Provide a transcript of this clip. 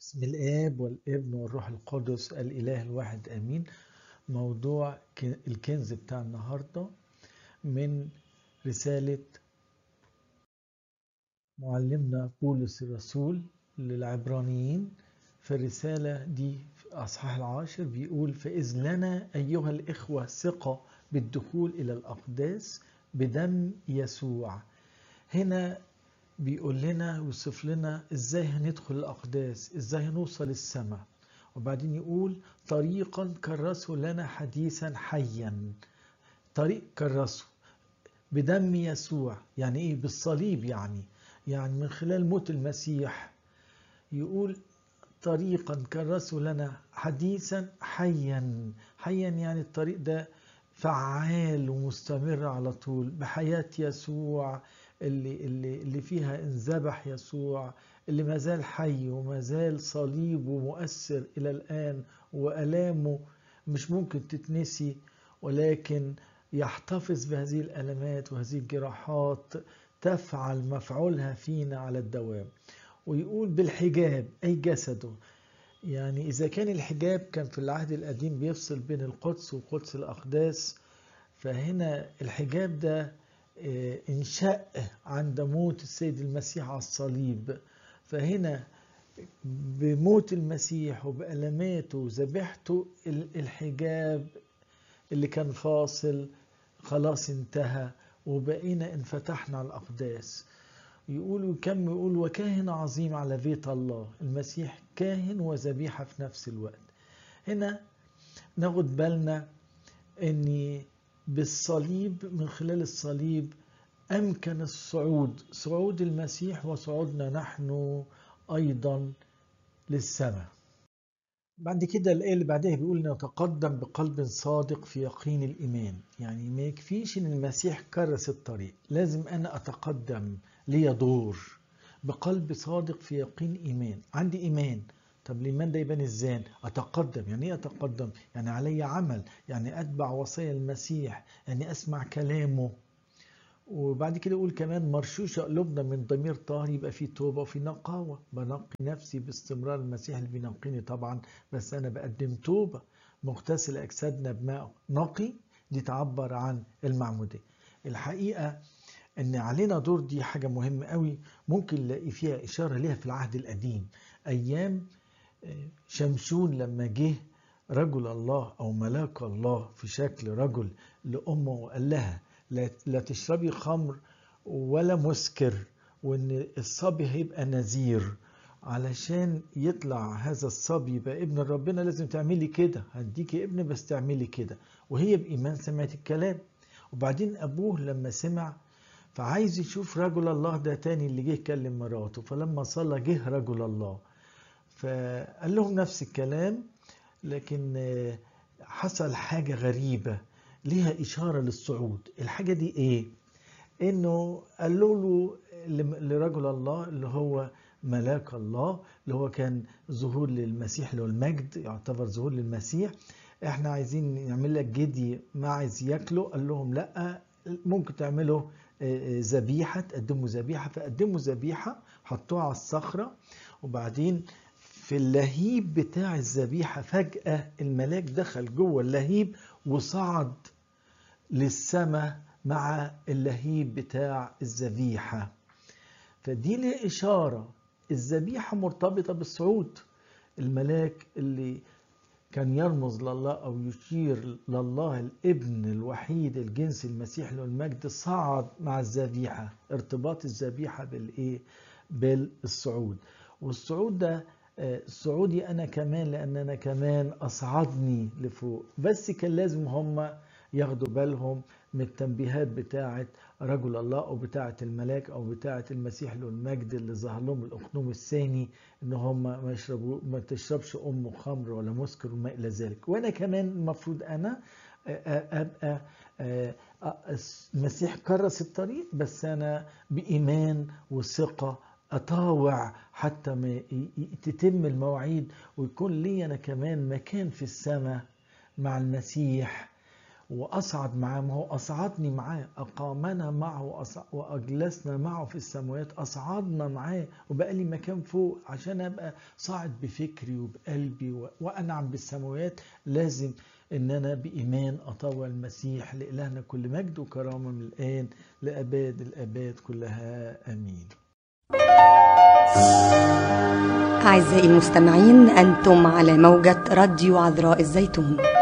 بسم الآب والابن والروح القدس الإله الواحد آمين موضوع ك- الكنز بتاع النهاردة من رسالة معلمنا بولس الرسول للعبرانيين في الرسالة دي في أصحاح العاشر بيقول فإذ لنا أيها الإخوة ثقة بالدخول إلى الأقداس بدم يسوع هنا بيقول لنا يوصف لنا ازاي هندخل الاقداس ازاي هنوصل السماء وبعدين يقول طريقا كرسه لنا حديثا حيا طريق كرسه بدم يسوع يعني ايه بالصليب يعني يعني من خلال موت المسيح يقول طريقا كرسه لنا حديثا حيا حيا يعني الطريق ده فعال ومستمر على طول بحياة يسوع اللي, اللي, اللي فيها انذبح يسوع اللي ما زال حي وما زال صليبه مؤثر إلى الآن وألامه مش ممكن تتنسي ولكن يحتفظ بهذه الألمات وهذه الجراحات تفعل مفعولها فينا على الدوام ويقول بالحجاب أي جسده يعني إذا كان الحجاب كان في العهد القديم بيفصل بين القدس وقدس الأقداس فهنا الحجاب ده انشق عند موت السيد المسيح على الصليب فهنا بموت المسيح وبألماته وذبيحته الحجاب اللي كان فاصل خلاص انتهى وبقينا انفتحنا على الأقداس يقول كم يقول وكاهن عظيم على بيت الله المسيح كاهن وذبيحة في نفس الوقت هنا ناخد بالنا ان بالصليب من خلال الصليب أمكن الصعود صعود المسيح وصعودنا نحن أيضا للسماء بعد كده الآية اللي بعدها بيقول نتقدم بقلب صادق في يقين الإيمان يعني ما يكفيش إن المسيح كرس الطريق لازم أنا أتقدم ليا دور بقلب صادق في يقين إيمان عندي إيمان طب الإيمان ده يبان إزاي؟ أتقدم يعني إيه أتقدم؟ يعني علي عمل يعني أتبع وصايا المسيح يعني أسمع كلامه وبعد كده يقول كمان مرشوشة قلوبنا من ضمير طاهر يبقى في توبة وفي نقاوة بنقي نفسي باستمرار المسيح اللي بينقيني طبعا بس أنا بقدم توبة مغتسل أجسادنا بماء نقي دي تعبر عن المعمودية الحقيقة ان علينا دور دي حاجة مهمة قوي ممكن نلاقي فيها إشارة ليها في العهد القديم أيام شمشون لما جه رجل الله أو ملاك الله في شكل رجل لأمه وقال لها لا تشربي خمر ولا مسكر وان الصبي هيبقى نذير علشان يطلع هذا الصبي يبقى ابن ربنا لازم تعملي كده هديكي ابن بس تعملي كده وهي بإيمان سمعت الكلام وبعدين أبوه لما سمع فعايز يشوف رجل الله ده تاني اللي جه يكلم مراته فلما صلى جه رجل الله فقال لهم نفس الكلام لكن حصل حاجة غريبة ليها إشارة للصعود الحاجة دي إيه؟ إنه قالوا له لرجل الله اللي هو ملاك الله اللي هو كان ظهور للمسيح اللي هو المجد يعتبر ظهور للمسيح احنا عايزين نعمل لك جدي ما عايز ياكله قال لهم لا ممكن تعملوا ذبيحه تقدموا ذبيحه فقدموا ذبيحه حطوها على الصخره وبعدين في اللهيب بتاع الذبيحه فجاه الملاك دخل جوه اللهيب وصعد للسماء مع اللهيب بتاع الذبيحه فدي لها اشاره الذبيحه مرتبطه بالصعود الملاك اللي كان يرمز لله او يشير لله الابن الوحيد الجنس المسيح له المجد صعد مع الذبيحه ارتباط الذبيحه بالايه بالصعود والصعود ده صعودي انا كمان لان انا كمان اصعدني لفوق بس كان لازم هم ياخدوا بالهم من التنبيهات بتاعه رجل الله او بتاعه الملاك او بتاعه المسيح له المجد اللي ظهر لهم الاقنوم الثاني ان هم ما يشربوا ما تشربش ام خمر ولا مسكر وما الى ذلك وانا كمان المفروض انا ابقى المسيح كرس الطريق بس انا بايمان وثقه اطاوع حتى ما تتم المواعيد ويكون لي انا كمان مكان في السماء مع المسيح واصعد معاه ما هو اصعدني معاه اقامنا معه وأص- واجلسنا معه في السماوات اصعدنا معاه وبقى لي مكان فوق عشان ابقى صاعد بفكري وبقلبي و- وانعم بالسماوات لازم ان انا بايمان اطوع المسيح لالهنا كل مجد وكرامه من الان لاباد الاباد كلها امين أعزائي المستمعين أنتم على موجة راديو عذراء الزيتون